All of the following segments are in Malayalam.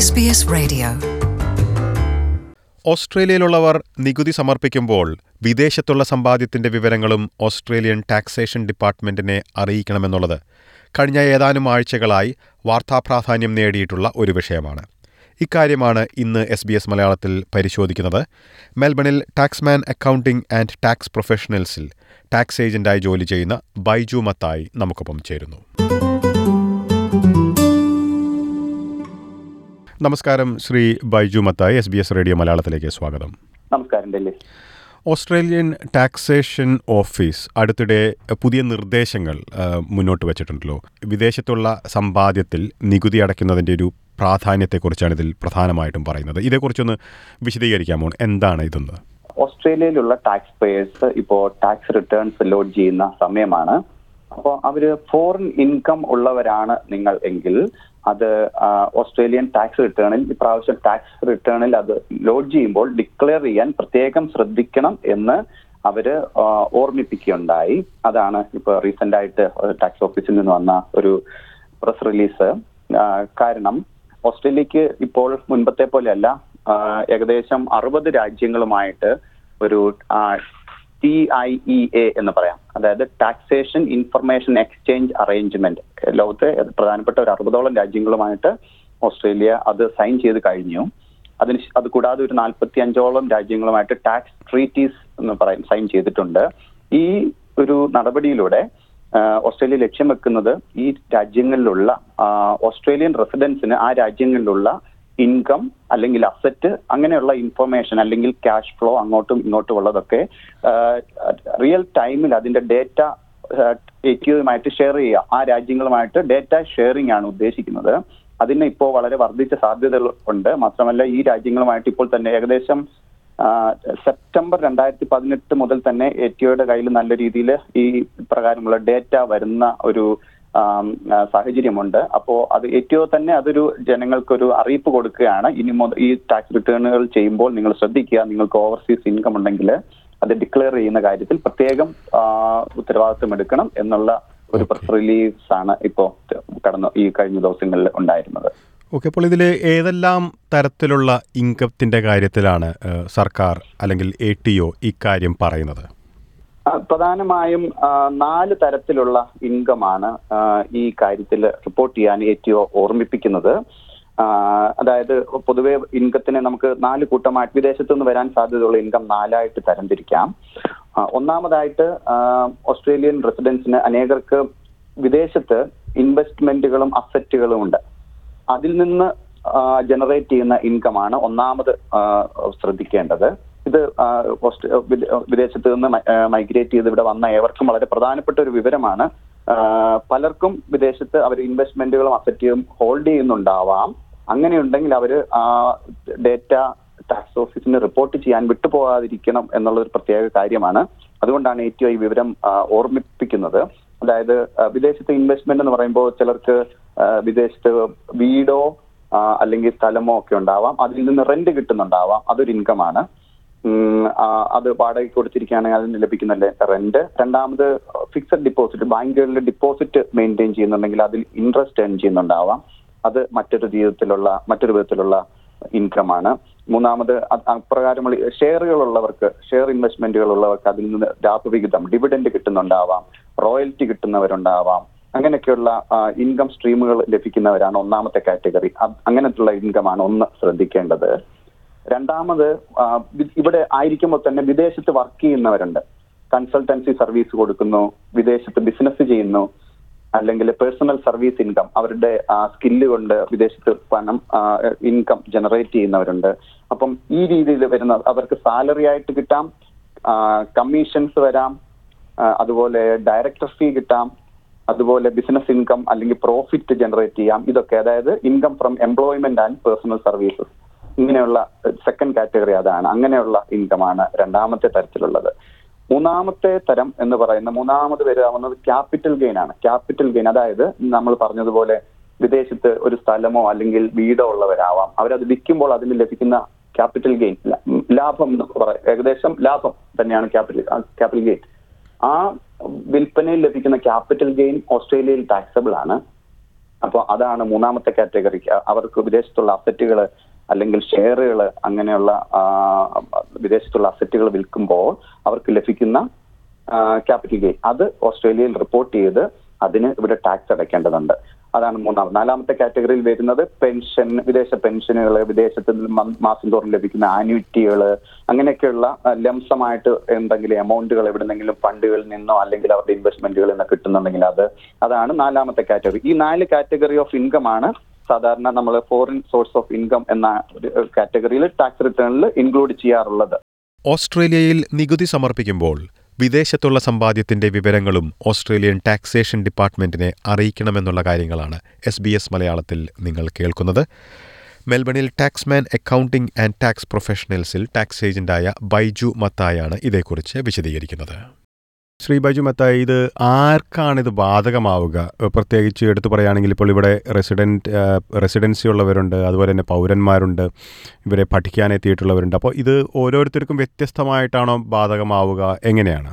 SBS Radio. ഓസ്ട്രേലിയയിലുള്ളവർ നികുതി സമർപ്പിക്കുമ്പോൾ വിദേശത്തുള്ള സമ്പാദ്യത്തിന്റെ വിവരങ്ങളും ഓസ്ട്രേലിയൻ ടാക്സേഷൻ ഡിപ്പാർട്ട്മെന്റിനെ അറിയിക്കണമെന്നുള്ളത് കഴിഞ്ഞ ഏതാനും ആഴ്ചകളായി വാർത്താപ്രാധാന്യം നേടിയിട്ടുള്ള ഒരു വിഷയമാണ് ഇക്കാര്യമാണ് ഇന്ന് എസ് ബി എസ് മലയാളത്തിൽ പരിശോധിക്കുന്നത് മെൽബണിൽ ടാക്സ്മാൻ അക്കൗണ്ടിംഗ് ആൻഡ് ടാക്സ് പ്രൊഫഷണൽസിൽ ടാക്സ് ഏജന്റായി ജോലി ചെയ്യുന്ന ബൈജു മത്തായി നമുക്കൊപ്പം ചേരുന്നു നമസ്കാരം Shri Baiju Mathai S B S radio മലയാളത്തിലേക്ക് സ്വാഗതം നമസ്കാരം ഡൽഹി ഓസ്ട്രേലിയൻ ടാക്സേഷൻ ഓഫീസ് അടുത്തിടെ പുതിയ നിർദ്ദേശങ്ങൾ ആ, മുന്നോട്ട് വച്ചിട്ടുണ്ടല്ലോ വിദേശത്തുള്ള സമ്പാദ്യത്തിൽ നികുതി അടയ്ക്കുന്നതിൻ്റെ ഒരു പ്രാധാന്യത്തെക്കുറിച്ചാണ് ഇതിൽ പ്രധാനമായിട്ടും പറയുന്നത് ഇതേക്കുറിച്ചൊന്ന് വിശദീകരിക്കാമോ എന്താണ് ഇതെന്ന് ഓസ്ട്രേലിയയിലുള്ള ടാക്സ് പേയേഴ്സ് ഇപ്പോ ടാക്സ് റിട്ടേൺസ് ലോഡ് ചെയ്യുന്ന സമയമാണ് അപ്പോൾ അവര് ഫോറിൻ ഇൻകം ഉള്ളവരാണ് നിങ്ങൾ എങ്കിൽ അത് ആ, ഓസ്ട്രേലിയൻ ടാക്സ് റിട്ടേണിൽ ഇപ്രാവശ്യം ടാക്സ് റിട്ടേണിൽ അത് ലോഡ് ചെയ്യുമ്പോൾ ഡിക്ലെയർ ചെയ്യാൻ പ്രത്യേകം ശ്രദ്ധിക്കണം എന്ന് അവര് ആ, ഓർമ്മിപ്പിക്കുകയുണ്ടായി അതാണ് ഇപ്പൊ റീസെന്റ് ആയിട്ട് ടാക്സ് ഓഫീസിൽ നിന്ന് വന്ന ഒരു പ്രസ് റിലീസ് കാരണം ഓസ്ട്രേലിയക്ക് ഇപ്പോൾ മുൻപത്തെ പോലെയല്ല ആ, ഏകദേശം അറുപത് രാജ്യങ്ങളുമായിട്ട് ഒരു ടി ഐ ഇ എ എന്ന് പറയാം അതായത് ടാക്സേഷൻ ഇൻഫർമേഷൻ എക്സ്ചേഞ്ച് അറേഞ്ച്മെന്റ് ലോകത്തെ പ്രധാനപ്പെട്ട ഒരു അറുപതോളം രാജ്യങ്ങളുമായിട്ട് ഓസ്ട്രേലിയ അത് സൈൻ ചെയ്ത് കഴിഞ്ഞു അതിന് ശ്- അത് കൂടാതെ ഒരു നാൽപ്പത്തി അഞ്ചോളം രാജ്യങ്ങളുമായിട്ട് ടാക്സ് ട്രീറ്റീസ് എന്ന് പറയും സൈൻ ചെയ്തിട്ടുണ്ട് ഈ ഒരു നടപടിയിലൂടെ ആ, ഓസ്ട്രേലിയ ലക്ഷ്യം വെക്കുന്നത് ഈ രാജ്യങ്ങളിലുള്ള ആ, ഓസ്ട്രേലിയൻ റെസിഡൻസിന് ആ രാജ്യങ്ങളിലുള്ള ഇൻകം അല്ലെങ്കിൽ അസറ്റ് അങ്ങനെയുള്ള ഇൻഫർമേഷൻ അല്ലെങ്കിൽ ക്യാഷ് ഫ്ലോ അങ്ങോട്ടും ഇങ്ങോട്ടും ഉള്ളതൊക്കെ റിയൽ ടൈമിൽ അതിന്റെ ഡേറ്റ എക്യുമായിട്ട് ഷെയർ ചെയ്യുക ആ രാജ്യങ്ങളുമായിട്ട് ഡേറ്റ ഷെയറിംഗ് ആണ് ഉദ്ദേശിക്കുന്നത് അതിന് ഇപ്പോൾ വളരെ വർദ്ധിച്ച സാധ്യതകൾ ഉണ്ട് മാത്രമല്ല ഈ രാജ്യങ്ങളുമായിട്ട് ഇപ്പോൾ തന്നെ ഏകദേശം ആ, സെപ്റ്റംബർ രണ്ടായിരത്തി പതിനെട്ട് മുതൽ തന്നെ എറ്റിയോയുടെ കയ്യിൽ നല്ല രീതിയിൽ ഈ പ്രകാരമുള്ള ഡേറ്റ വരുന്ന ഒരു ആം, ആ, സാഹചര്യമുണ്ട് അപ്പോൾ അത് എറ്റിയോ തന്നെ അതൊരു ജനങ്ങൾക്കൊരു അറിയിപ്പ് കൊടുക്കുകയാണ് ഇനി മുതൽ ഈ ടാക്സ് റിട്ടേണുകൾ ചെയ്യുമ്പോൾ നിങ്ങൾ ശ്രദ്ധിക്കുക നിങ്ങൾക്ക് ഓവർസീസ് ഇൻകം ഉണ്ടെങ്കിൽ അത് ഡിക്ലെയർ ചെയ്യുന്ന കാര്യത്തിൽ പ്രത്യേകം ആ, ഉത്തരവാദിത്വം എടുക്കണം എന്നുള്ള ഒരു പ്രസ് റിലീസ് ആണ് ഇപ്പോ കടന്നു ഈ കഴിഞ്ഞ ദിവസങ്ങളിൽ ഉണ്ടായിരുന്നത് ഓക്കെ അപ്പോൾ ഇതിൽ ഏതെല്ലാം തരത്തിലുള്ള ഇൻകത്തിൻ്റെ കാര്യത്തിലാണ് ആ, സർക്കാർ അല്ലെങ്കിൽ എ ടി ഒ ഇക്കാര്യം പറയുന്നത് ആ, പ്രധാനമായും ആ, നാല് തരത്തിലുള്ള ഇൻകമാണ് ആ, ഈ കാര്യത്തിൽ റിപ്പോർട്ട് ചെയ്യാൻ ഏറ്റവും ഓർമ്മിപ്പിക്കുന്നത് ആ, അതായത് പൊതുവെ ഇൻകത്തിനെ നമുക്ക് നാല് കൂട്ടമായിട്ട് വിദേശത്തു നിന്ന് വരാൻ സാധ്യതയുള്ള ഇൻകം നാലായിട്ട് തരംതിരിക്കാം ആ, ഒന്നാമതായിട്ട് ആ, ഓസ്ട്രേലിയൻ റെസിഡൻസിന് അനേകർക്ക് വിദേശത്ത് ഇൻവെസ്റ്റ്മെന്റുകളും അസറ്റുകളും ഉണ്ട് അതിൽ നിന്ന് ജനറേറ്റ് ചെയ്യുന്ന ഇൻകമാണ് ഒന്നാമത് ആ, ശ്രദ്ധിക്കേണ്ടത് ഇത് ആ, ഓസ്ട്രേ- വിദേ- വിദേശത്ത് നിന്ന് മൈഗ്രേറ്റ് ചെയ്ത് ഇവിടെ വന്ന ഏവർക്കും വളരെ പ്രധാനപ്പെട്ട ഒരു വിവരമാണ് ആ, പലർക്കും വിദേശത്ത് അവർ ഇൻവെസ്റ്റ്മെന്റുകളും അസറ്റും ഹോൾഡ് ചെയ്യുന്നുണ്ടാവാം അങ്ങനെയുണ്ടെങ്കിൽ അവർ ഡേറ്റ ടാക്സ് ഓഫീസിന് റിപ്പോർട്ട് ചെയ്യാൻ വിട്ടുപോകാതിരിക്കണം എന്നുള്ള ഒരു പ്രത്യേക കാര്യമാണ് അതുകൊണ്ടാണ് ഏറ്റവും ഈ വിവരം ആ, ഓർമ്മിപ്പിക്കുന്നത് അതായത് ആ, വിദേശത്തെ ഇൻവെസ്റ്റ്മെന്റ് എന്ന് പറയുമ്പോൾ ചിലർക്ക് ആ, വിദേശത്ത് വീടോ ആ, അല്ലെങ്കിൽ സ്ഥലമോ ഒക്കെ ഉണ്ടാവാം അതിൽ നിന്ന് റെന്റ് കിട്ടുന്നുണ്ടാവാം അതൊരു ഇൻകമാണ് ഉം, ആ, അത് വാടകയ്ക്ക് കൊടുത്തിരിക്കുകയാണെങ്കിൽ അതിന് ലഭിക്കുന്ന റെന്റ് രണ്ടാമത് ഫിക്സഡ് ഡിപ്പോസിറ്റ് ബാങ്കുകളിൽ ഡിപ്പോസിറ്റ് മെയിൻറ്റെയിൻ ചെയ്യുന്നുണ്ടെങ്കിൽ അതിൽ ഇൻട്രസ്റ്റ് ഏൺ ചെയ്യുന്നുണ്ടാവാം അത് മറ്റൊരു ജീവിതത്തിലുള്ള മറ്റൊരു വിധത്തിലുള്ള ഇൻകമാണ് മൂന്നാമത് അത് അപ്രകാരമുള്ള ഷെയറുകളുള്ളവർക്ക് ഷെയർ ഇൻവെസ്റ്റ്മെന്റുകൾ ഉള്ളവർക്ക് അതിൽ നിന്ന് ലാഭവിഹിതം ഡിവിഡൻഡ് കിട്ടുന്നുണ്ടാവാം റോയൽറ്റി കിട്ടുന്നവരുണ്ടാവാം അങ്ങനെയൊക്കെയുള്ള ഇൻകം സ്ട്രീമുകൾ ലഭിക്കുന്നവരാണ് ഒന്നാമത്തെ കാറ്റഗറി അങ്ങനത്തുള്ള ഇൻകമാണ് ഒന്ന് ശ്രദ്ധിക്കേണ്ടത് രണ്ടാമത് ആ, വി- ഇവിടെ ആയിരിക്കുമ്പോൾ തന്നെ വിദേശത്ത് വർക്ക് ചെയ്യുന്നവരുണ്ട് കൺസൾട്ടൻസി സർവീസ് കൊടുക്കുന്നു വിദേശത്ത് ബിസിനസ് ചെയ്യുന്നു അല്ലെങ്കിൽ പേഴ്സണൽ സർവീസ് ഇൻകം അവരുടെ സ്കില്ല് കൊണ്ട് വിദേശത്ത് പണം ഇൻകം ജനറേറ്റ് ചെയ്യുന്നവരുണ്ട് അപ്പം ഈ രീതിയിൽ വരുന്ന അവർക്ക് സാലറി ആയിട്ട് കിട്ടാം കമ്മീഷൻസ് വരാം ആ, അതുപോലെ ഡയറക്ടർ ഫീ കിട്ടാം അതുപോലെ ബിസിനസ് ഇൻകം അല്ലെങ്കിൽ പ്രോഫിറ്റ് ജനറേറ്റ് ചെയ്യാം ഇതൊക്കെ അതായത് income from employment and personal services ഇങ്ങനെയുള്ള സെക്കൻഡ് കാറ്റഗറി അതാണ് അങ്ങനെയുള്ള ഇൻകമാണ് രണ്ടാമത്തെ തരത്തിലുള്ളത് മൂന്നാമത്തെ തരം എന്ന് പറയുന്ന മൂന്നാമത് വരാവുന്നത് ക്യാപിറ്റൽ ഗെയിൻ ആണ് ക്യാപിറ്റൽ ഗെയിൻ അതായത് നമ്മൾ പറഞ്ഞതുപോലെ വിദേശത്ത് ഒരു സ്ഥലമോ അല്ലെങ്കിൽ വീടോ ഉള്ളവരാവാം അവരത് വിൽക്കുമ്പോൾ അതിന് ലഭിക്കുന്ന ക്യാപിറ്റൽ ഗെയിൻ ലാഭം എന്ന് പറയാം ഏകദേശം ലാഭം തന്നെയാണ് ക്യാപിറ്റൽ ക്യാപിറ്റൽ ഗെയിൻ ആ വിൽപ്പനയിൽ ലഭിക്കുന്ന ക്യാപിറ്റൽ ഗെയിൻ ഓസ്ട്രേലിയയിൽ ടാക്സബിൾ ആണ് അപ്പോൾ അതാണ് മൂന്നാമത്തെ കാറ്റഗറി അവർക്ക് വിദേശത്തുള്ള അസറ്റുകൾ അല്ലെങ്കിൽ ഷെയറുകൾ അങ്ങനെയുള്ള ആ, വിദേശത്തുള്ള അസറ്റുകൾ വിൽക്കുമ്പോൾ അവർക്ക് ലഭിക്കുന്ന ക്യാപിറ്റൽ ഗെയിൻ അത് ഓസ്ട്രേലിയയിൽ റിപ്പോർട്ട് ചെയ്ത് അതിന് ഇവിടെ ടാക്സ് അടയ്ക്കേണ്ടതുണ്ട് അതാണ് മൂന്നാമത് നാലാമത്തെ കാറ്റഗറിയിൽ വരുന്നത് പെൻഷൻ വിദേശ പെൻഷനുകൾ വിദേശത്ത് നിന്ന് മ- മാസം തോറും ലഭിക്കുന്ന ആന്യൂറ്റികൾ അങ്ങനെയൊക്കെയുള്ള ആ, ലംസമായിട്ട് എന്തെങ്കിലും എമൗണ്ടുകൾ എവിടെന്നെങ്കിലും ഫണ്ടുകളിൽ നിന്നോ അല്ലെങ്കിൽ അവരുടെ ഇൻവെസ്റ്റ്മെന്റുകളിൽ നിന്നോ കിട്ടുന്നുണ്ടെങ്കിൽ അത് അതാണ് നാലാമത്തെ കാറ്റഗറി ഈ നാല് കാറ്റഗറി ഓഫ് ഇൻകം ആണ് സാധാരണ നമ്മൾ ഫോറിൻ സോഴ്സ് ഓഫ് ഇൻകം എന്ന ഒരു കാറ്റഗറിയിൽ ടാക്സ് റിട്ടേണിൽ ഇൻക്ലൂഡ് ചെയ്യാറുള്ളത് ഓസ്ട്രേലിയയിൽ നികുതി സമർപ്പിക്കുമ്പോൾ വിദേശത്തുള്ള സമ്പാദ്യത്തിന്റെ വിവരങ്ങളും ഓസ്ട്രേലിയൻ ടാക്സേഷൻ ഡിപ്പാർട്ട്മെന്റിനെ അറിയിക്കണമെന്നുള്ള കാര്യങ്ങളാണ് എസ് ബി എസ് മലയാളത്തിൽ നിങ്ങൾ കേൾക്കുന്നത് മെൽബണിൽ ടാക്സ്മാൻ അക്കൗണ്ടിംഗ് ആൻഡ് ടാക്സ് പ്രൊഫഷണൽസിൽ ടാക്സ് ഏജന്റായ ബൈജു മത്തായാണ് ഇതേക്കുറിച്ച് വിശദീകരിക്കുന്നത് ശ്രീ ബൈജു മത്തായി ഇത് ആർക്കാണിത് ബാധകമാവുക ഏഹ് പ്രത്യേകിച്ച് എടുത്തു പറയുകയാണെങ്കിൽ ഇപ്പോൾ ഇവിടെ റെസിഡൻറ്റ് റെസിഡൻസി ഉള്ളവരുണ്ട് അതുപോലെ തന്നെ പൗരന്മാരുണ്ട് ഇവരെ പഠിക്കാനെത്തിയിട്ടുള്ളവരുണ്ട് അപ്പോൾ ഇത് ഓരോരുത്തർക്കും വ്യത്യസ്തമായിട്ടാണോ ബാധകമാവുക എങ്ങനെയാണ്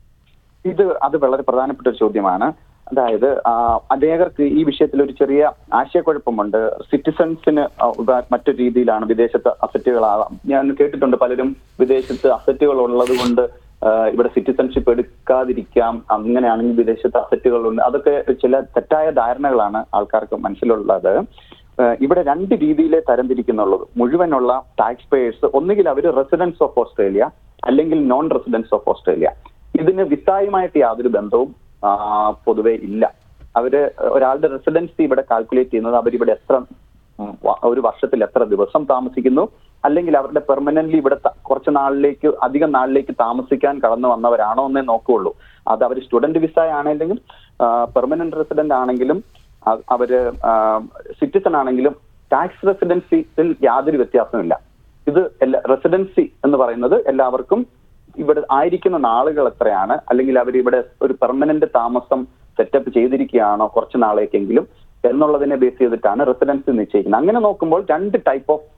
ഇത് അത് വളരെ പ്രധാനപ്പെട്ട ഒരു ചോദ്യമാണ് അതായത് ആ, അനേകർക്ക് ഈ വിഷയത്തിൽ ഒരു ചെറിയ ആശയക്കുഴപ്പമുണ്ട് സിറ്റിസൺസിന് ആ, ഉദാ- മറ്റൊരു രീതിയിലാണ് വിദേശത്ത് അസറ്റുകളാവാം ഞാൻ കേട്ടിട്ടുണ്ട് പലരും വിദേശത്ത് അസറ്റുകൾ ഉള്ളത് കൊണ്ട് ആ, ഇവിടെ സിറ്റിസൺഷിപ്പ് എടുക്കാതിരിക്കാം അങ്ങനെയാണെങ്കിൽ വിദേശത്ത് അസറ്റുകളുണ്ട് അതൊക്കെ ചില തെറ്റായ ധാരണകളാണ് ആൾക്കാർക്ക് മനസ്സിലുള്ളത് ആ, ഇവിടെ രണ്ട് രീതിയിലേ തരംതിരിക്കുന്നുള്ളൂ മുഴുവനുള്ള ടാക്സ് പേയേഴ്സ് ഒന്നുകിൽ അവർ റെസിഡൻസ് ഓഫ് ഓസ്ട്രേലിയ അല്ലെങ്കിൽ നോൺ റെസിഡൻസ് ഓഫ് ഓസ്ട്രേലിയ ഇതിന് വിസായുമായിട്ട് യാതൊരു ബന്ധവും ആ, പൊതുവെ ഇല്ല അവര് ഒരാളുടെ റെസിഡൻസി ഇവിടെ കാൽക്കുലേറ്റ് ചെയ്യുന്നത് അവരിവിടെ എത്ര ഉം, വ- ഒരു വർഷത്തിൽ എത്ര ദിവസം താമസിക്കുന്നു അല്ലെങ്കിൽ അവരുടെ പെർമനന്റ്ലി ഇവിടെ ത- കുറച്ച് നാളിലേക്ക് അധികം നാളിലേക്ക് താമസിക്കാൻ കടന്നു വന്നവരാണോ എന്നേ നോക്കുകയുള്ളൂ അത് അവർ സ്റ്റുഡന്റ് വിസ ആണെങ്കിലും പെർമനന്റ് റെസിഡന്റ് ആണെങ്കിലും അ- അവര് സിറ്റിസൺ ആണെങ്കിലും ടാക്സ് റെസിഡൻസിയിൽ യാതൊരു വ്യത്യാസമില്ല ഇത് എല്ലാ റെസിഡൻസി എന്ന് പറയുന്നത് എല്ലാവർക്കും ഇവിടെ ആയിരിക്കുന്ന നാളുകൾ എത്രയാണ് അല്ലെങ്കിൽ അവർ ഇവിടെ ഒരു പെർമനന്റ് താമസം സെറ്റപ്പ് ചെയ്തിരിക്കുകയാണോ കുറച്ച് നാളേക്കെങ്കിലും എന്നുള്ളതിനെ ബേസ് ചെയ്തിട്ടാണ് റെസിഡൻസി നിശ്ചയിക്കുന്നത് അങ്ങനെ നോക്കുമ്പോൾ രണ്ട് ടൈപ്പ് ഓഫ്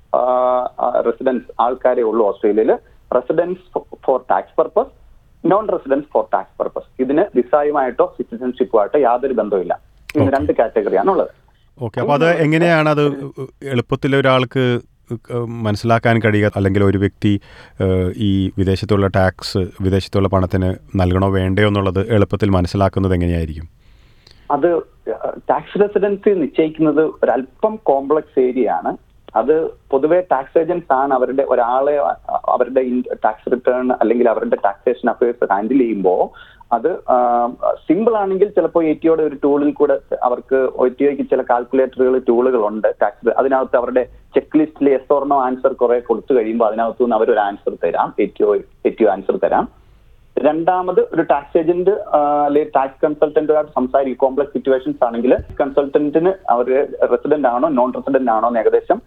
റെസിഡൻസ് ആൾക്കാരെ ഉള്ളൂ ഓസ്ട്രേലിയയിൽ residence for tax purpose non residence for tax purpose ഇതിന് വിസായുമായിട്ടോ സിറ്റിസൺഷിപ്പുമായിട്ടോ യാതൊരു ബന്ധവുമില്ല ഇതിന് രണ്ട് കാറ്റഗറിയാണ് ഉള്ളത് ഓക്കെ അപ്പോൾ അത് എങ്ങനെയാണ് അത് എളുപ്പത്തിൽ ഒരാൾക്ക് ഏഹ് മനസ്സിലാക്കാൻ കഴിയുക അല്ലെങ്കിൽ ഒരു വ്യക്തി ഏഹ് ഈ വിദേശത്തുള്ള ടാക്സ് വിദേശത്തുള്ള പണത്തിന് നൽകണോ വേണ്ടയോ എന്നുള്ളത് എളുപ്പത്തിൽ മനസ്സിലാക്കുന്നത് എങ്ങനെയായിരിക്കും അത് ടാക്സ് റെസിഡൻസി നിശ്ചയിക്കുന്നത് ഒരല്പം കോംപ്ലക്സ് ഏരിയ ആണ് അത് പൊതുവെ ടാക്സ് ഏജൻസ് ആണ് അവരുടെ ഒരാളെ അ- അവരുടെ ടാക്സ് റിട്ടേൺ അല്ലെങ്കിൽ അവരുടെ ടാക്സേഷൻ അഫയേഴ്സ് ഹാൻഡിൽ ചെയ്യുമ്പോൾ അത് സിമ്പിൾ ആണെങ്കിൽ ചിലപ്പോൾ എ ടിയുടെ ഒരു ടൂളിൽ കൂടെ അവർക്ക് എ ടിഒക്ക് ചില കാൽക്കുലേറ്ററുകൾ ടൂളുകൾ ഉണ്ട് ടാക്സ് അതിനകത്ത് അവരുടെ ചെക്ക് ലിസ്റ്റിൽ എസ് ഓർണോ ആൻസർ കുറെ കൊടുത്തു കഴിയുമ്പോൾ അതിനകത്തു നിന്ന് അവർ ഒരു ആൻസർ തരാം A T O A T O answer തരാം രണ്ടാമത് ഒരു ടാക്സ് ഏജന്റ് അല്ലെങ്കിൽ ടാക്സ് കൺസൾട്ടന്റുമായിട്ട് സംസാരിക്കും കോംപ്ലക്സ് സിറ്റുവേഷൻസ് ആണെങ്കിൽ കൺസൾട്ടന്റിന് അവർ റെസിഡന്റ് ആണോ നോൺ റെസിഡന്റ് ആണോ എന്ന് ഏകദേശം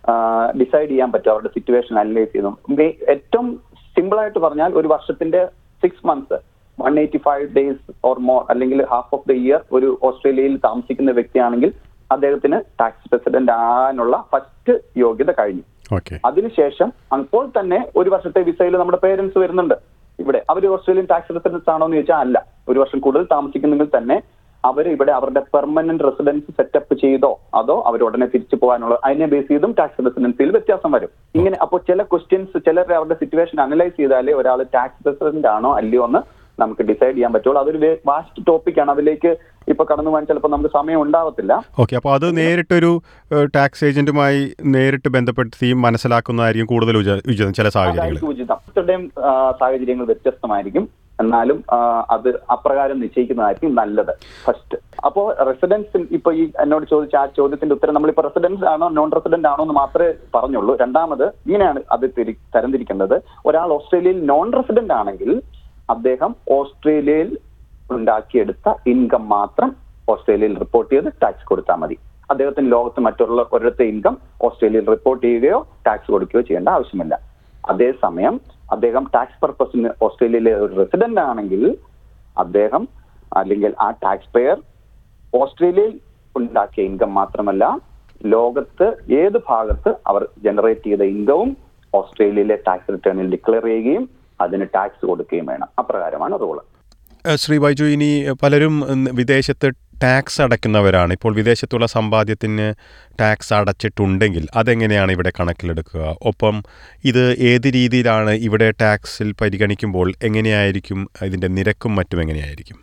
ഡിസൈഡ് ചെയ്യാൻ പറ്റും അവരുടെ സിറ്റുവേഷൻ അനലൈസ് ചെയ്തു മെ- ഏറ്റവും സിമ്പിൾ ആയിട്ട് പറഞ്ഞാൽ ഒരു വർഷത്തിന്റെ six months one eighty five days or more അല്ലെങ്കിൽ ഹാഫ് ഓഫ് ദ ഇയർ ഒരു ഓസ്ട്രേലിയയിൽ താമസിക്കുന്ന വ്യക്തിയാണെങ്കിൽ അദ്ദേഹത്തിന് ടാക്സ് റെസിഡന്റ് ആകാനുള്ള ഫസ്റ്റ് യോഗ്യത കഴിഞ്ഞു ഓക്കെ അതിനുശേഷം അപ്പോൾ തന്നെ ഒരു വർഷത്തെ വിസയിൽ നമ്മുടെ പേരൻസ് വരുന്നുണ്ട് ഇവിടെ അവർ ഓസ്ട്രേലിയൻ ടാക്സ് റെസിഡൻസ് ആണോ എന്ന് ചോദിച്ചാൽ അല്ല ഒരു വർഷം കൂടുതൽ താമസിക്കുന്നെങ്കിൽ തന്നെ അവർ ഇവിടെ അവരുടെ പെർമനന്റ് റെസിഡൻസ് സെറ്റപ്പ് ചെയ്തോ അതോ അവർ ഉടനെ തിരിച്ചു പോകാനുള്ള അതിനെ ബേസ് ചെയ്തും ടാക്സ് റെസിഡൻസിയിൽ വ്യത്യാസം വരും ഇങ്ങനെ അപ്പോൾ ചില ക്വസ്റ്റ്യൻസ് ചിലർ അവരുടെ സിറ്റുവേഷൻ അനലൈസ് ചെയ്താലേ ഒരാൾ ടാക്സ് റെസിഡന്റ് ആണോ അല്ലയോ എന്ന് നമുക്ക് ഡിസൈഡ് ചെയ്യാൻ പറ്റുള്ളൂ അതൊരു വാസ്റ്റ് ടോപ്പിക്കാണ് അതിലേക്ക് ഇപ്പൊ കടന്നു പോകാൻ ചിലപ്പോൾ നമുക്ക് സമയം ഉണ്ടാവത്തില്ല ഓക്കെ അപ്പോൾ അത് നേരിട്ടൊരു ഏഹ് ടാക്സ് ഏജന്റുമായി നേരിട്ട് ബന്ധപ്പെടുത്തി മനസ്സിലാക്കുന്നതായിരിക്കും കൂടുതൽ ഉച- ഉചിതം ചില സാഹചര്യങ്ങളിൽ അതായിരിക്കും ഉചിതം ഓരോരുത്തരുടെയും ആ, സാഹചര്യങ്ങൾ വ്യത്യസ്തമായിരിക്കും എന്നാലും ആ, അത് അപ്രകാരം നിശ്ചയിക്കുന്നതായിരിക്കും നല്ലത് ഫസ്റ്റ് അപ്പോ റെസിഡൻസ് ഇപ്പൊ ഈ എന്നോട് ചോദിച്ച ആ ചോദ്യത്തിന്റെ ഉത്തരം നമ്മളിപ്പോ റെസിഡൻസ് ആണോ നോൺ റെസിഡന്റ് ആണോ എന്ന് മാത്രമേ പറഞ്ഞുള്ളൂ രണ്ടാമത് ഇങ്ങനെയാണ് അത് തിരി- തരംതിരിക്കേണ്ടത് ഒരാൾ ഓസ്ട്രേലിയയിൽ നോൺ റെസിഡന്റ് ആണെങ്കിൽ അദ്ദേഹം ഓസ്ട്രേലിയയിൽ ഉണ്ടാക്കിയെടുത്ത ഇൻകം മാത്രം ഓസ്ട്രേലിയയിൽ റിപ്പോർട്ട് ചെയ്ത് ടാക്സ് കൊടുത്താൽ മതി അദ്ദേഹത്തിന് ലോകത്ത് മറ്റുള്ള ഒരിടത്തെ ഇൻകം ഓസ്ട്രേലിയയിൽ റിപ്പോർട്ട് ചെയ്യുകയോ ടാക്സ് കൊടുക്കുകയോ ചെയ്യേണ്ട ആവശ്യമില്ല അതേസമയം അദ്ദേഹം ടാക്സ് പർപ്പസിന് ഓസ്ട്രേലിയയിലെ ഒരു റെസിഡന്റ് ആണെങ്കിൽ അദ്ദേഹം അല്ലെങ്കിൽ ആ ടാക്സ് പെയർ ഓസ്ട്രേലിയയിൽ ഉണ്ടാക്കിയ ഇൻകം മാത്രമല്ല ലോകത്ത് ഏത് ഭാഗത്ത് അവർ ജനറേറ്റ് ചെയ്ത ഇൻകവും ഓസ്ട്രേലിയയിലെ ടാക്സ് റിട്ടേണിൽ ഡിക്ലെയർ ചെയ്യുകയും അതിന് ടാക്സ് കൊടുക്കുകയും വേണം അപ്രകാരമാണ് റൂള് ഏഹ് ശ്രീ ബൈജു ഇനി പലരും ഉം, വിദേശത്ത് ടാക്സ് അടയ്ക്കുന്നവരാണ് ഇപ്പോൾ വിദേശത്തുള്ള സമ്പാദ്യത്തിന് ടാക്സ് അടച്ചിട്ടുണ്ടെങ്കിൽ അതെങ്ങനെയാണ് ഇവിടെ കണക്കിലെടുക്കുക ഒപ്പം ഇത് ഏത് രീതിയിലാണ് ഇവിടെ ടാക്സിൽ പരിഗണിക്കുമ്പോൾ എങ്ങനെയായിരിക്കും ഇതിൻ്റെ നിരക്കും മറ്റും എങ്ങനെയായിരിക്കും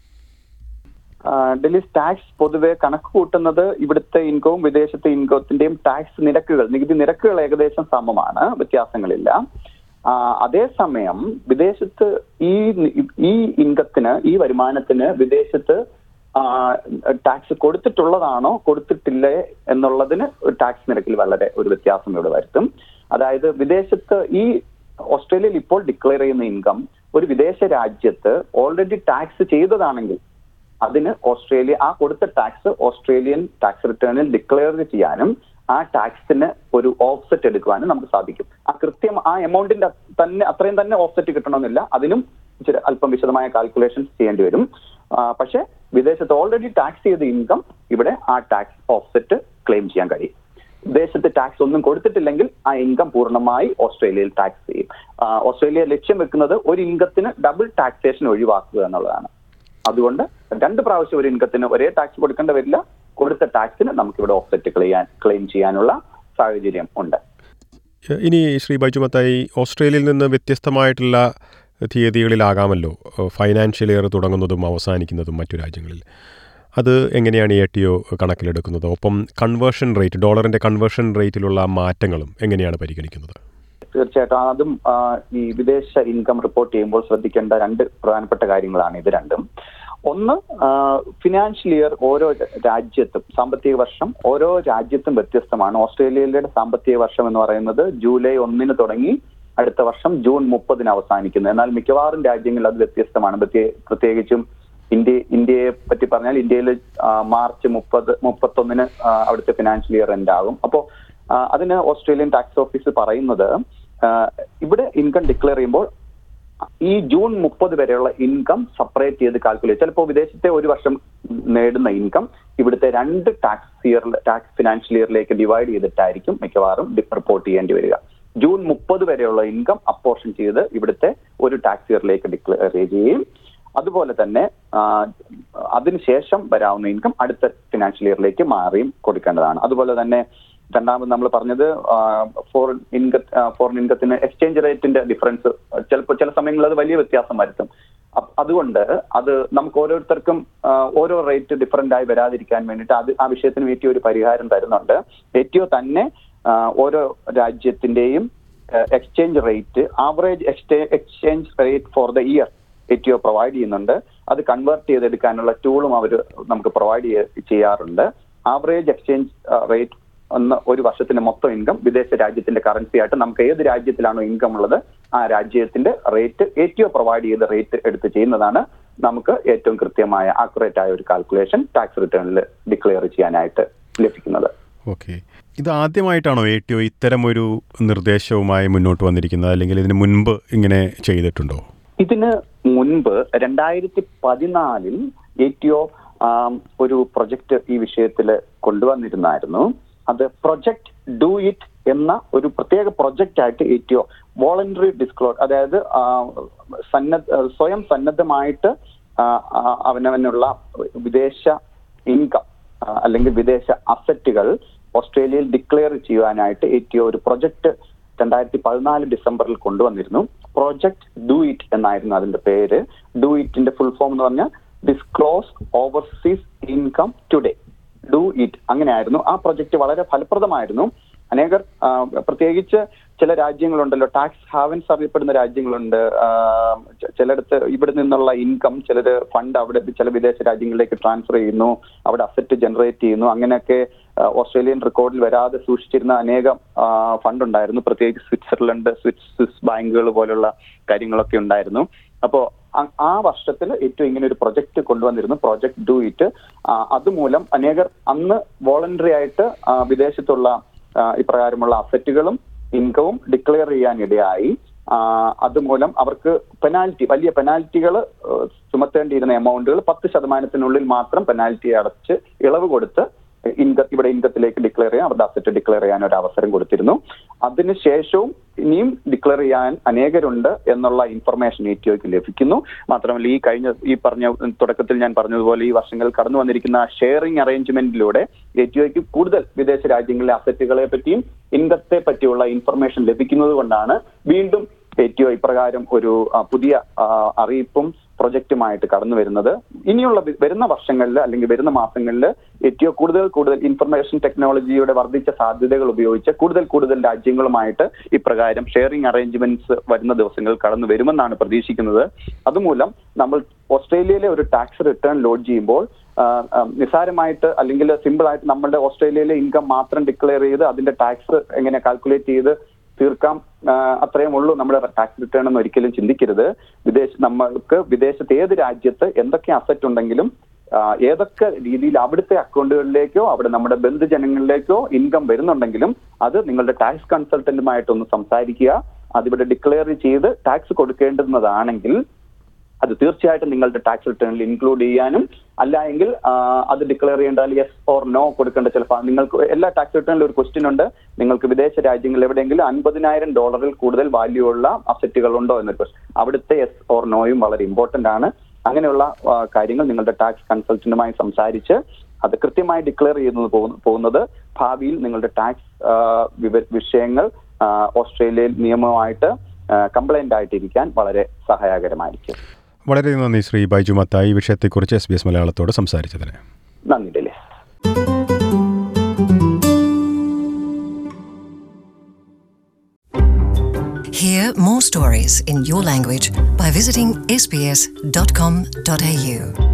ഡൽഹി ടാക്സ് പൊതുവെ കണക്ക് കൂട്ടുന്നത് ഇവിടുത്തെ ഇൻകവും വിദേശത്തെ ഇൻകത്തിന്റെയും ടാക്സ് നിരക്കുകൾ നികുതി നിരക്കുകൾ ഏകദേശം സമമാണ് വ്യത്യാസങ്ങളില്ല ആ, അതേസമയം വിദേശത്ത് ഈ നി- ഈ ഇൻകത്തിന് ഈ വരുമാനത്തിന് വിദേശത്ത് ടാക്സ് കൊടുത്തിട്ടുള്ളതാണോ കൊടുത്തിട്ടില്ലേ എന്നുള്ളതിന് ടാക്സ് നിരക്കിൽ വളരെ ഒരു വ്യത്യാസം ഇവിടെ വരുത്തും അതായത് വിദേശത്ത് ഈ ഓസ്ട്രേലിയയിൽ ഇപ്പോൾ ഡിക്ലെയർ ചെയ്യുന്ന ഇൻകം ഒരു വിദേശ രാജ്യത്ത് ഓൾറെഡി ടാക്സ് ചെയ്തതാണെങ്കിൽ അതിന് ഓസ്ട്രേലിയ ആ കൊടുത്ത ടാക്സ് ഓസ്ട്രേലിയൻ ടാക്സ് റിട്ടേണിൽ ഡിക്ലെയർ ചെയ്യാനും ആ ടാക്സിന് ഒരു ഓഫ്സെറ്റ് എടുക്കുവാനും നമുക്ക് സാധിക്കും ആ കൃത്യം ആ എമൗണ്ടിന്റെ തന്നെ അത്രയും തന്നെ ഓഫ്സെറ്റ് കിട്ടണമെന്നില്ല അതിനും ഇച്ചിരി അല്പം വിശദമായ കാൽക്കുലേഷൻസ് ചെയ്യേണ്ടി വരും ആ, പക്ഷേ വിദേശത്ത് ഓൾറെഡി ടാക്സ് ചെയ്ത ഇൻകം ഇവിടെ ആ ടാക്സ് ഓഫ്സെറ്റ് ക്ലെയിം ചെയ്യാൻ കഴിയും വിദേശത്ത് ടാക്സ് ഒന്നും കൊടുത്തിട്ടില്ലെങ്കിൽ ആ ഇൻകം പൂർണ്ണമായി ഓസ്ട്രേലിയയിൽ ടാക്സ് ചെയ്യും ആ, ഓസ്ട്രേലിയ ലക്ഷ്യം വെക്കുന്നത് ഒരു ഇൻകത്തിന് ഡബിൾ ടാക്സേഷൻ ഒഴിവാക്കുക എന്നുള്ളതാണ് അതുകൊണ്ട് രണ്ട് പ്രാവശ്യം ഒരു ഇൻകത്തിന് ഒരേ ടാക്സ് കൊടുക്കേണ്ടി വരില്ല കൊടുത്ത ടാക്സിന് നമുക്കിവിടെ ഓഫ്സെറ്റ് ക്ലെയിം ക്ലെയിം ചെയ്യാനുള്ള സാഹചര്യം ഉണ്ട് ഇനി ശ്രീ ബൈജു മത്തായി ഓസ്ട്രേലിയയിൽ നിന്ന് വ്യത്യസ്തമായിട്ടുള്ള തീയതികളിലാകാമല്ലോ ഫൈനാൻഷ്യൽ ഇയർ തുടങ്ങുന്നതും അവസാനിക്കുന്നതും മറ്റു രാജ്യങ്ങളിൽ അത് എങ്ങനെയാണ് എ ടി ഒ കണക്കിലെടുക്കുന്നത് ഒപ്പം കൺവേർഷൻ റേറ്റ് ഡോളറിൻ്റെ കൺവേർഷൻ റേറ്റിലുള്ള മാറ്റങ്ങളും എങ്ങനെയാണ് പരിഗണിക്കുന്നത് തീർച്ചയായിട്ടും അതും ആ, ഈ വിദേശ ഇൻകം റിപ്പോർട്ട് ചെയ്യുമ്പോൾ ശ്രദ്ധിക്കേണ്ട രണ്ട് പ്രധാനപ്പെട്ട കാര്യങ്ങളാണ് ഇത് രണ്ടും ഒന്ന് ഫിനാൻഷ്യൽ ഇയർ ഓരോ രാജ്യത്തും സാമ്പത്തിക വർഷം ഓരോ രാജ്യത്തും വ്യത്യസ്തമാണ് ഓസ്ട്രേലിയയിലെ സാമ്പത്തിക വർഷം എന്ന് പറയുന്നത് ജൂലൈ ഒന്നിന് തുടങ്ങി അടുത്ത വർഷം ജൂൺ മുപ്പതിന് അവസാനിക്കുന്നത് എന്നാൽ മിക്കവാറും രാജ്യങ്ങളിൽ അത് വ്യത്യസ്തമാണ് പ്രത്യേ- പ്രത്യേകിച്ചും ഇന്ത്യ ഇന്ത്യയെ പറ്റി പറഞ്ഞാൽ ഇന്ത്യയിൽ മാർച്ച് മുപ്പത് മുപ്പത്തൊന്നിന് ആ, അവിടുത്തെ ഫിനാൻഷ്യൽ ഇയർ എൻഡ് ആകും അപ്പോൾ അതിന് ഓസ്ട്രേലിയൻ ടാക്സ് ഓഫീസ് പറയുന്നത് ആ, ഇവിടെ ഇൻകം ഡിക്ലെയർ ചെയ്യുമ്പോൾ ഈ ജൂൺ മുപ്പത് വരെയുള്ള ഇൻകം സെപ്പറേറ്റ് ചെയ്ത് കാൽക്കുലേറ്റ് ചിലപ്പോൾ വിദേശത്തെ ഒരു വർഷം നേടുന്ന ഇൻകം ഇവിടുത്തെ രണ്ട് ടാക്സ് ഇയർ ടാക്സ് ഫിനാൻഷ്യൽ ഇയറിലേക്ക് ഡിവൈഡ് ചെയ്തിട്ടായിരിക്കും മിക്കവാറും റിപ്പോർട്ട് ചെയ്യേണ്ടി വരിക ജൂൺ മുപ്പത് വരെയുള്ള ഇൻകം അപ്പോർഷൻ ചെയ്ത് ഇവിടുത്തെ ഒരു ടാക്സ് ഇയറിലേക്ക് ഡിക്ലെയർ ചെയ്യുകയും അതുപോലെ തന്നെ ആ, അതിനുശേഷം വരാവുന്ന ഇൻകം അടുത്ത ഫിനാൻഷ്യൽ ഇയറിലേക്ക് മാറിയും കൊടുക്കേണ്ടതാണ് അതുപോലെ തന്നെ രണ്ടാമത് നമ്മൾ പറഞ്ഞത് ഫോറിൻ ഇൻക ഫോറിൻ ഇൻകത്തിന് എക്സ്ചേഞ്ച് റേറ്റിന്റെ ഡിഫറൻസ് ചിലപ്പോൾ ചില സമയങ്ങളിൽ അത് വലിയ വ്യത്യാസം വരുത്തും അപ്പ- അതുകൊണ്ട് അത് നമുക്ക് ഓരോരുത്തർക്കും ആ, ഓരോ റേറ്റ് ഡിഫറൻ്റ് ആയി വരാതിരിക്കാൻ വേണ്ടിയിട്ട് അത് ആ വിഷയത്തിന് വേണ്ടി ഒരു പരിഹാരം തരുന്നുണ്ട് ഏറ്റവും തന്നെ ആ, ഓരോ രാജ്യത്തിന്റെയും exchange rate average exchange rate for the year ATO provide ചെയ്യുന്നുണ്ട് അത് കൺവേർട്ട് ചെയ്തെടുക്കാനുള്ള ടൂളും അവർ നമുക്ക് പ്രൊവൈഡ് ചെയ്യാറുണ്ട് ആവറേജ് എക്സ്ചേഞ്ച് റേറ്റ് എന്ന ഒരു വർഷത്തിന്റെ മൊത്തം ഇൻകം വിദേശ രാജ്യത്തിന്റെ കറൻസി ആയിട്ട് നമുക്ക് ഏത് രാജ്യത്തിലാണോ ഇൻകം ഉള്ളത് ആ രാജ്യത്തിന്റെ റേറ്റ് എറ്റിഒ പ്രൊവൈഡ് ചെയ്ത റേറ്റ് എടുത്ത് ചെയ്യുന്നതാണ് നമുക്ക് ഏറ്റവും കൃത്യമായ ആക്യുറേറ്റ് ആയ ഒരു കാൽക്കുലേഷൻ ടാക്സ് റിട്ടേണിൽ ഡിക്ലെയർ ചെയ്യാനായിട്ട് ലഭിക്കുന്നത് ഓക്കെ ഇത് ആദ്യമായിട്ടാണോ എ ടി ഒ ഇത്തരമൊരു നിർദ്ദേശവുമായി മുന്നോട്ട് വന്നിരിക്കുന്നത് അല്ലെങ്കിൽ ഇതിന് മുൻപ് ഇങ്ങനെ ചെയ്തിട്ടുണ്ടോ ഇതിന് മുൻപ് രണ്ടായിരത്തി പതിനാലിൽ എ ടി ഒ ഒരു പ്രൊജക്ട് ഈ വിഷയത്തിൽ കൊണ്ടുവന്നിരുന്നായിരുന്നു അത് പ്രൊജക്ട് ഡു ഇറ്റ് എന്ന ഒരു പ്രത്യേക പ്രൊജക്റ്റ് ആയിട്ട് A T O voluntary disclose അതായത് ആ, സന്നദ്ധ സ്വയം സന്നദ്ധമായിട്ട് ആ, ആ, അവനവനുള്ള വിദേശ ഇൻകം അല്ലെങ്കിൽ വിദേശ അസറ്റുകൾ ഓസ്ട്രേലിയയിൽ ഡിക്ലെയർ ചെയ്യുവാനായിട്ട് എ ടി ഒ ഒരു പ്രൊജക്ട് രണ്ടായിരത്തി പതിനാല് ഡിസംബറിൽ കൊണ്ടുവന്നിരുന്നു പ്രോജക്ട് ഡു ഇറ്റ് എന്നായിരുന്നു അതിന്റെ പേര് ഡു ഇറ്റിന്റെ ഫുൾ ഫോം എന്ന് പറഞ്ഞാൽ disclose overseas income today do it അങ്ങനെയായിരുന്നു ആ പ്രൊജക്ട് വളരെ ഫലപ്രദമായിരുന്നു അനേകർ ആ, പ്രത്യേകിച്ച് ചില രാജ്യങ്ങളുണ്ടല്ലോ ടാക്സ് ഹാവൻസ് അറിയപ്പെടുന്ന രാജ്യങ്ങളുണ്ട് ആ, ച- ചിലയിടത്ത് ഇവിടെ നിന്നുള്ള ഇൻകം ചിലർ ഫണ്ട് അവിടെ ചില വിദേശ രാജ്യങ്ങളിലേക്ക് ട്രാൻസ്ഫർ ചെയ്യുന്നു അവിടെ അസറ്റ് ജനറേറ്റ് ചെയ്യുന്നു അങ്ങനെയൊക്കെ ആ, ഓസ്ട്രേലിയൻ റെക്കോർഡിൽ വരാതെ സൂക്ഷിച്ചിരുന്ന അനേകം ഫണ്ട് ഉണ്ടായിരുന്നു പ്രത്യേകിച്ച് സ്വിറ്റ്സർലൻഡ് സ്വിസ് സ്വിസ് ബാങ്കുകൾ പോലുള്ള കാര്യങ്ങളൊക്കെ ഉണ്ടായിരുന്നു അപ്പോൾ ആ വർഷത്തിൽ ഏറ്റവും ഇങ്ങനെ ഒരു പ്രൊജക്ട് കൊണ്ടുവന്നിരുന്നു പ്രോജക്ട് ഡു ഇറ്റ് അതുമൂലം അനേകർ അന്ന് വോളണ്ടറി ആയിട്ട് ആ, വിദേശത്തുള്ള ആ, ഇപ്രകാരമുള്ള അസറ്റുകളും ഇൻകവും ഡിക്ലെയർ ചെയ്യാൻ ഇടയായി ആ, അതുമൂലം അവർക്ക് പെനാൽറ്റി വലിയ പെനാൽറ്റികൾ ചുമത്തേണ്ടിയിരുന്ന എമൗണ്ടുകൾ പത്ത് ശതമാനത്തിനുള്ളിൽ മാത്രം പെനാൽറ്റി അടച്ച് ഇളവ് കൊടുത്ത് ഇൻക ഇവിടെ ഇൻകത്തിലേക്ക് ഡിക്ലെയർ ചെയ്യാൻ അവരുടെ അസറ്റ് ഡിക്ലെയർ ചെയ്യാൻ ഒരു അവസരം കൊടുത്തിരുന്നു അതിനുശേഷവും ഇനിയും ഡിക്ലെയർ ചെയ്യാൻ അനേകരുണ്ട് എന്നുള്ള ഇൻഫർമേഷൻ എ ടി ഒക്ക് ലഭിക്കുന്നു മാത്രമല്ല ഈ കഴിഞ്ഞ ഈ പറഞ്ഞ തുടക്കത്തിൽ ഞാൻ പറഞ്ഞതുപോലെ ഈ വർഷങ്ങൾ കടന്നു വന്നിരിക്കുന്ന ഷെയറിംഗ് അറേഞ്ച്മെന്റിലൂടെ എ ടി ഒക്ക് കൂടുതൽ വിദേശ രാജ്യങ്ങളിലെ അസറ്റുകളെ പറ്റിയും ഇൻകത്തെ പറ്റിയുള്ള ഇൻഫർമേഷൻ ലഭിക്കുന്നത് കൊണ്ടാണ് വീണ്ടും എ ടി ഒ ഇപ്രകാരം ഒരു ആ, പുതിയ ആ, അറിയിപ്പും പ്രൊജക്റ്റുമായിട്ട് കടന്നു വരുന്നത് ഇനിയുള്ള വി- വരുന്ന വർഷങ്ങളിൽ അല്ലെങ്കിൽ വരുന്ന മാസങ്ങളിൽ എറ്റിയോ കൂടുതൽ കൂടുതൽ ഇൻഫർമേഷൻ ടെക്നോളജിയുടെ വർദ്ധിച്ച സാധ്യതകൾ ഉപയോഗിച്ച് കൂടുതൽ കൂടുതൽ രാജ്യങ്ങളുമായിട്ട് ഇപ്രകാരം ഷെയറിംഗ് അറേഞ്ച്മെന്റ്സ് വരുന്ന ദിവസങ്ങൾ കടന്നു വരുമെന്നാണ് പ്രതീക്ഷിക്കുന്നത് അതുമൂലം നമ്മൾ ഓസ്ട്രേലിയയിലെ ഒരു ടാക്സ് റിട്ടേൺ ലോഡ് ചെയ്യുമ്പോൾ ആ, ആ, നിസ്സാരമായിട്ട് അല്ലെങ്കിൽ സിമ്പിൾ ആയിട്ട് നമ്മുടെ ഓസ്ട്രേലിയയിലെ ഇൻകം മാത്രം ഡിക്ലെയർ ചെയ്ത് അതിന്റെ ടാക്സ് എങ്ങനെ കാൽക്കുലേറ്റ് ചെയ്ത് തീർക്കാം ആ, അത്രയും ഉള്ളൂ നമ്മുടെ ടാക്സ് റിട്ടേൺ എന്ന് ഒരിക്കലും ചിന്തിക്കരുത് വിദേശ നമ്മൾക്ക് വിദേശത്ത് ഏത് രാജ്യത്ത് എന്തൊക്കെ അസറ്റ് ഉണ്ടെങ്കിലും ആ, ഏതൊക്കെ രീതിയിൽ അവിടുത്തെ അക്കൗണ്ടുകളിലേക്കോ അവിടെ നമ്മുടെ ബന്ധുജനങ്ങളിലേക്കോ ഇൻകം വരുന്നുണ്ടെങ്കിലും അത് നിങ്ങളുടെ ടാക്സ് കൺസൾട്ടന്റുമായിട്ടൊന്ന് സംസാരിക്കുക അതിവിടെ ഡിക്ലെയർ ചെയ്ത് ടാക്സ് കൊടുക്കേണ്ടുന്നതാണെങ്കിൽ അത് തീർച്ചയായിട്ടും നിങ്ങളുടെ ടാക്സ് റിട്ടേണിൽ ഇൻക്ലൂഡ് ചെയ്യാനും അല്ല എങ്കിൽ ആ, അത് ഡിക്ലെയർ ചെയ്യേണ്ടാൽ യെസ് ഓർ നോ കൊടുക്കേണ്ട ചിലപ്പോൾ നിങ്ങൾക്ക് എല്ലാ ടാക്സ് റിട്ടേണിലും ഒരു ക്വസ്റ്റ്യൻ ഉണ്ട് നിങ്ങൾക്ക് വിദേശ രാജ്യങ്ങളിൽ എവിടെയെങ്കിലും അൻപതിനായിരം ഡോളറിൽ കൂടുതൽ വാല്യൂ ഉള്ള അസറ്റുകൾ ഉണ്ടോ എന്നൊരു ക്വസ്റ്റ്യൻ അവിടുത്തെ യെസ് ഓർ നോയും വളരെ ഇമ്പോർട്ടന്റ് ആണ് അങ്ങനെയുള്ള ആ, കാര്യങ്ങൾ നിങ്ങളുടെ ടാക്സ് കൺസൾട്ടന്റുമായി സംസാരിച്ച് അത് കൃത്യമായി ഡിക്ലെയർ ചെയ്യുന്നത് പോകുന്ന- പോകുന്നത് ഭാവിയിൽ നിങ്ങളുടെ ടാക്സ് വിഷയങ്ങൾ ആ, ഓസ്ട്രേലിയയിൽ നിയമമായിട്ട് കംപ്ലൈന്റ് ആയിട്ടിരിക്കാൻ വളരെ സഹായകരമായിരിക്കും വളരെ നന്ദി ശ്രീ ബൈജു മത്തായി ഈ വിഷയത്തെക്കുറിച്ച് എസ് ബി എസ് മലയാളത്തോട് സംസാരിച്ചതിന് നന്ദി Delys Hear more stories in your language by visiting sbs.com.au.